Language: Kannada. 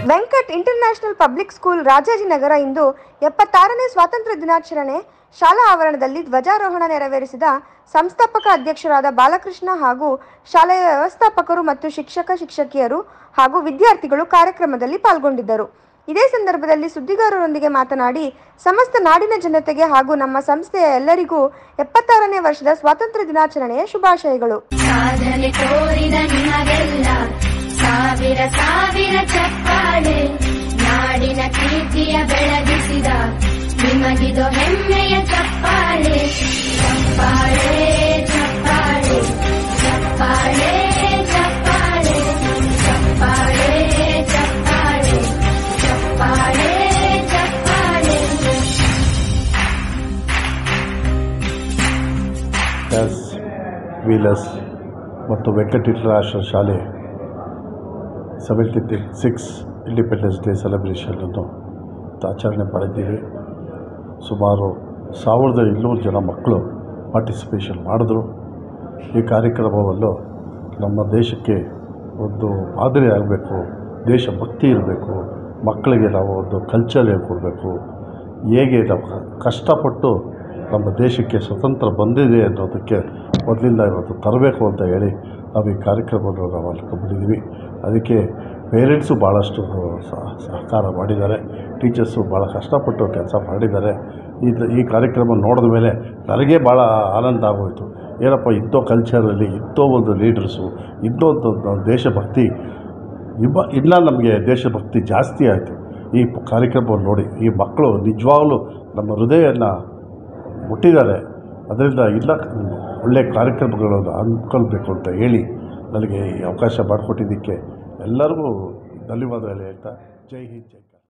Venkat international public school Rajajinagar ಇಂದು ಎಪ್ಪತ್ತಾರನೇ ಸ್ವಾತಂತ್ರ್ಯ ದಿನಾಚರಣೆ ಶಾಲಾ ಆವರಣದಲ್ಲಿ ಧ್ವಜಾರೋಹಣ ನೆರವೇರಿಸಿದ ಸಂಸ್ಥಾಪಕ ಅಧ್ಯಕ್ಷರಾದ ಬಾಲಕೃಷ್ಣ ಹಾಗೂ ಶಾಲೆಯ ವ್ಯವಸ್ಥಾಪಕರು ಮತ್ತು ಶಿಕ್ಷಕ ಶಿಕ್ಷಕಿಯರು ಹಾಗೂ ವಿದ್ಯಾರ್ಥಿಗಳು ಕಾರ್ಯಕ್ರಮದಲ್ಲಿ ಪಾಲ್ಗೊಂಡಿದ್ದರು ಇದೇ ಸಂದರ್ಭದಲ್ಲಿ ಸುದ್ದಿಗಾರರೊಂದಿಗೆ ಮಾತನಾಡಿ ಸಮಸ್ತ ನಾಡಿನ ಜನತೆಗೆ ಹಾಗೂ ನಮ್ಮ ಸಂಸ್ಥೆಯ ಎಲ್ಲರಿಗೂ ಎಪ್ಪತ್ತಾರನೇ ವರ್ಷದ ಸ್ವಾತಂತ್ರ್ಯ ದಿನಾಚರಣೆಯ ಶುಭಾಶಯಗಳು ಸಾಧನೆ ತೋರಿದ ನಿಮಗೆಲ್ಲ ಸಾವಿರ ಸಾವಿರ ಚಪ್ಪಾಳೆ ನಾಡಿನ ಕೀರ್ತಿಯ ಬೆಳಗಿಸಿದ ನಿಮಗಿದು ಹೆಮ್ಮೆಯ ಚಪ್ಪಾಳೆ ಚಪ್ಪಾಳೆ ಚಪ್ಪಾಳೆ ಚಪ್ಪಾಳೆ ಚಪ್ಪಾಳೆ ಚಪ್ಪಾಳೆ ಚಪ್ಪಾಳೆ ಚಪ್ಪಾಳೆ ಚಪ್ಪಾಳೆ ಎಸ್ ವೀಲಸ್ ಮತ್ತು ವೆಂಕಟ್ ಇಂಟರ್ನ್ಯಾಷನಲ್ ಶಾಲೆ ಸೆವೆಂಟಿ ಸಿಕ್ಸ್ ಇಂಡಿಪೆಂಡೆನ್ಸ್ ಡೇ ಸೆಲೆಬ್ರೇಷನನ್ನು ಆಚರಣೆ ಮಾಡಿದ್ದೀವಿ ಸುಮಾರು ಸಾವಿರದ ಇನ್ನೂರು ಜನ ಮಕ್ಕಳು ಪಾರ್ಟಿಸಿಪೇಷನ್ ಮಾಡಿದ್ರು ಈ ಕಾರ್ಯಕ್ರಮವನ್ನು ನಮ್ಮ ದೇಶಕ್ಕೆ ಒಂದು ಮಾದರಿ ಆಗಬೇಕು ದೇಶಭಕ್ತಿ ಇರಬೇಕು ಮಕ್ಕಳಿಗೆ ನಾವು ಒಂದು ಕಲ್ಚರ್ ಹೇಳ್ಕೊಡ್ಬೇಕು ಹೇಗೆ ನಾವು ಕ- ಕಷ್ಟಪಟ್ಟು ನಮ್ಮ ದೇಶಕ್ಕೆ ಸ್ವತಂತ್ರ ಬಂದಿದೆ ಅನ್ನೋದಕ್ಕೆ ಮೊದಲಿಂದ ಇವತ್ತು ತರಬೇಕು ಅಂತ ಹೇಳಿ ನಾವು ಈ ಕಾರ್ಯಕ್ರಮವನ್ನು ನಾವು ಹಮ್ಮಿಕೊಂಡಿದ್ದೀವಿ ಅದಕ್ಕೆ ಪೇರೆಂಟ್ಸು ಭಾಳಷ್ಟು ಸಹ- ಸಹಕಾರ ಮಾಡಿದ್ದಾರೆ ಟೀಚರ್ಸು ಭಾಳ ಕಷ್ಟಪಟ್ಟು ಕೆಲಸ ಮಾಡಿದ್ದಾರೆ ಇದು ಈ ಕಾರ್ಯಕ್ರಮ ನೋಡಿದ ಮೇಲೆ ನನಗೆ ಭಾಳ ಆನಂದ ಆಗೋಯಿತು ಏನಪ್ಪ ಇಂಥೋ ಕಲ್ಚರಲ್ಲಿ ಇಂಥೋ ಒಂದು ಲೀಡರ್ಸು ಇಂಥೋ ಒಂದು ದೇಶಭಕ್ತಿ ಇಬ್ಬ ಇನ್ನೂ ನಮಗೆ ದೇಶಭಕ್ತಿ ಜಾಸ್ತಿ ಆಯಿತು ಈ ಪ- ಕಾರ್ಯಕ್ರಮವನ್ನು ನೋಡಿ ಈ ಮಕ್ಕಳು ನಿಜವಾಗ್ಲೂ ನಮ್ಮ ಹೃದಯನ ಮುಟ್ಟಿದ್ದಾರೆ ಅದರಿಂದ ಇಲ್ಲ ಒಳ್ಳೆಯ ಕಾರ್ಯಕ್ರಮಗಳನ್ನು ಹಮ್ಮಿಕೊಳ್ಬೇಕು ಅಂತ ಹೇಳಿ ನನಗೆ ಈ ಅವಕಾಶ ಮಾಡಿಕೊಟ್ಟಿದ್ದಕ್ಕೆ ಎಲ್ಲರಿಗೂ ಧನ್ಯವಾದಗಳು ಹೇಳ್ತಾ ಜೈ ಹಿಂದ್ ಜೈ ಕರ್ನಾಟಕ